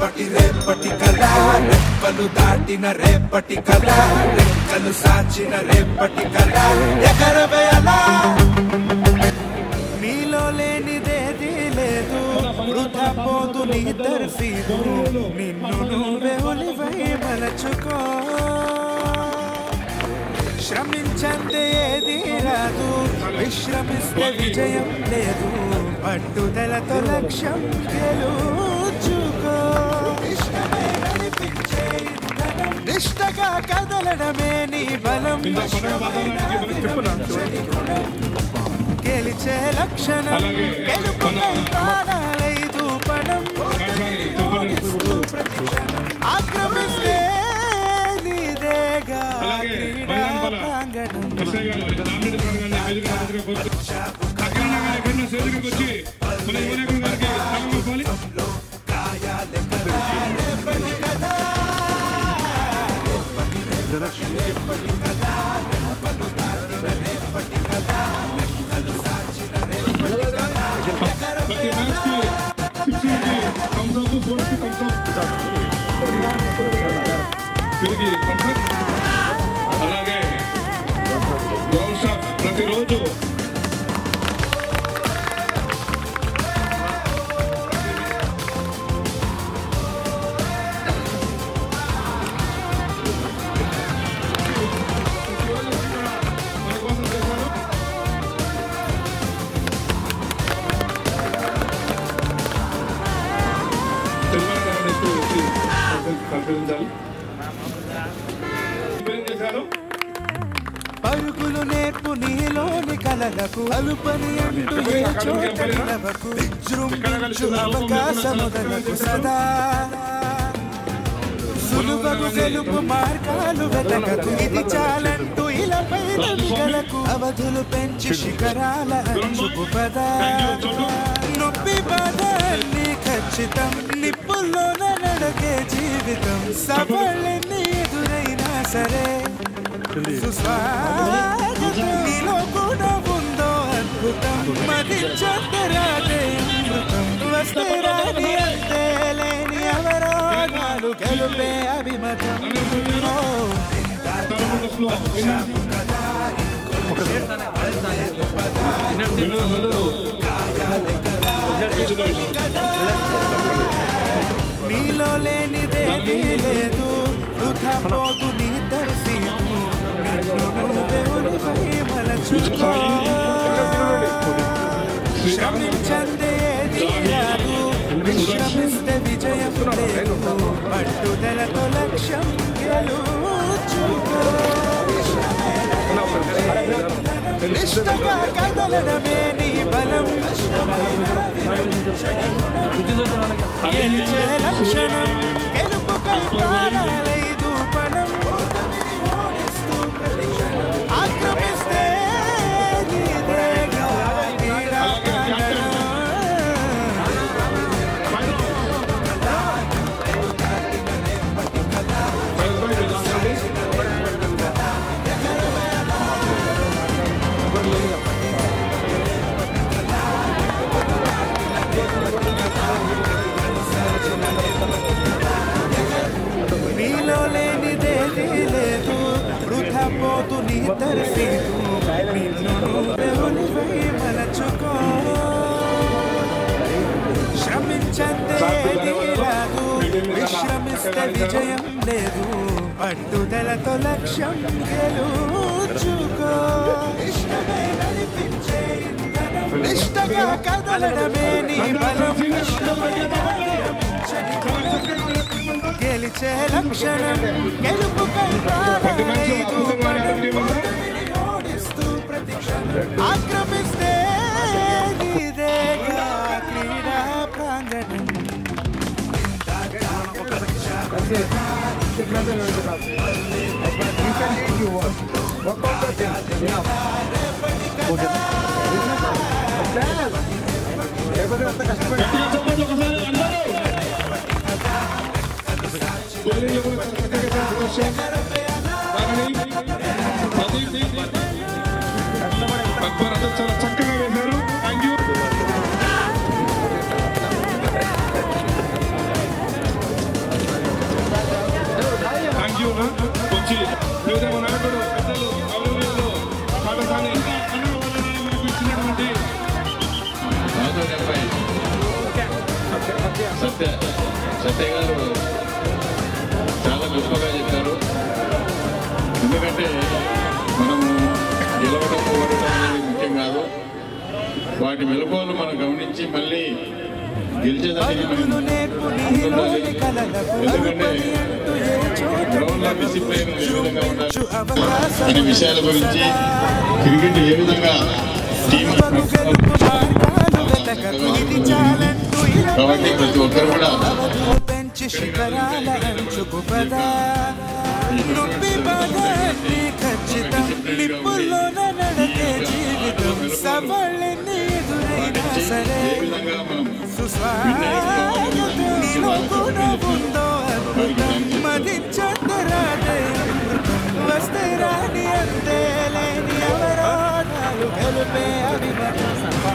రేపటి రేపటి కళ రెప్పలు దాటిన రేపటి కళ రెక్కలు సాచిన రేపటి కళ ఎగరవేయలా నీలో లేనిదేది లేదు వృధా పోదు నీ తర్ఫీదు నిన్ను నువ్వే ఒలివై మలచుకో శ్రమించందే ఏది రాదు విశ్రమిస్తే విజయం లేదు పట్టుదలతో లక్ష్యం గెలుచుకో ఇష్టమే నడిపించే ఇంధనం. నిష్టగా కదలడమే నీ బలం గెలిచే లక్షణం గెలుపుకై ప్రాణాలైదు పడం ఆక్రమిస్తే నీదేగా అలాగే క్రీడా బంగాంపల ప్రాంగణం ఎస్ఐ గారు రామిరెడ్డి సార్ గారిని వేదిక మీదకి కోరుతూ అఖిల గారి ఎక్కడైనా వేదికకు వచ్చి మన యువనాయకుడు గారికి సగం ఇవ్వాలి ప్రతి మ్యాచ్ కి సిక్స్ కి thumbs up, fours కి thumbs up. తిరిగి thumbs up. అలాగే గౌరవ్ షాప్ ప్రతిరోజు మన కోసం చేశారు తెలంగాణ నెక్స్ట్ వచ్చి సంప్రదించాలి ఏం చేశారు పరుగులు నేర్పు నీలోని కలలకు అలుపని అంటూ ఏ చోట నిలవకు విజృంభించు అవకాశముదలకు సదా సులువగు గెలుపు మార్గాలు వెతకదు ఇది చాలంటూ ఇలపై నమికలకు అవధులు పెంచి శిఖరాల అంచుకు పదా నొప్పి బాధ అన్ని ఖచ్చితం నిప్పుల్లోన నడకే జీవితం సఫలెన్ని ఎదురైనా సరే సుస్వాగతం నీలో కూడా ఉందో అద్భుతం మది చందరాదే అమృతం వస్తే రాని అంతే లేని అవరోధాలు గెలుపే అభిమతం ఓ, తరపునస్లో వినోద్ నీలో లేనిదేదీ లేదు వృధా పోదు నీ దర్శీను నిన్ను నువ్వే ఉలిపై మలచుకో శ్రమించందే ఏదీ రాదు విశ్రమిస్తే విజయం లేదు పట్టుదలతో లక్ష్యం గెలుచుకో నిష్టగా కదలడమే నీ బలం గెలిచే లక్షణం గెలుపుకై ప్రాణాలైదు పణం ఆక్రమిస్తే నీదేగా క్రీడా ప్రాంగణం. నీలో లేనిదేదీ లేదు వృధా పోతు నీ తర్ఫీదు నిన్ను నువ్వే ఒలివై మలచుకో శ్రమించందే ఏదీ రాదు విశ్రమిస్తే విజయం లేదు పట్టుదలతో లక్ష్యం గెలుచుకో ఇష్టమే నడిపించే ఇంధనం. నిష్టగా కదలడమే నీ బలం గెలిచే లక్షణం గెలుపుకై ప్రాణాలైదు పడం. ఓడిస్తూ ప్రతి క్షణం ఆక్రమిస్తే నీదేగా క్రీడా ప్రాంగణం అక్బర్ అందరూ చాలా చక్కగా వేశారు థ్యాంక్ యూ గారి అబ్బాయి సత్య సత్య గారు చాలా గొప్పగా చెప్పారు ఎందుకంటే మనము గెలవడం ఓడటం అనేది ముఖ్యం కాదు వాటి మెలకువలు మనం గమనించి మళ్ళీ గెలిచేదానికి మనం ముందుండాలి. ఎందుకంటే గ్రౌండ్లో డిసిప్లైన్ ఏ విధంగా ఉండాలి అనే విషయాల గురించి క్రికెట్ ఏ విధంగా టీం కాబట్టి ప్రతి ఒక్కరు కూడా పెంచి శిఖరాల అంచుకు పదా నొప్పి బాధ అన్ని ఖచ్చితం నిప్పుల్లోన నడకే జీవితం సవాళ్ళని ఎదురైనా సరే ఏ విధంగా మనం సుస్వాగతం నీలో కూడా ఉందో అద్భుతం మదించరాదే వస్తే రాని అంతే లేని అవరోధాలు గెలిపే అభిమతం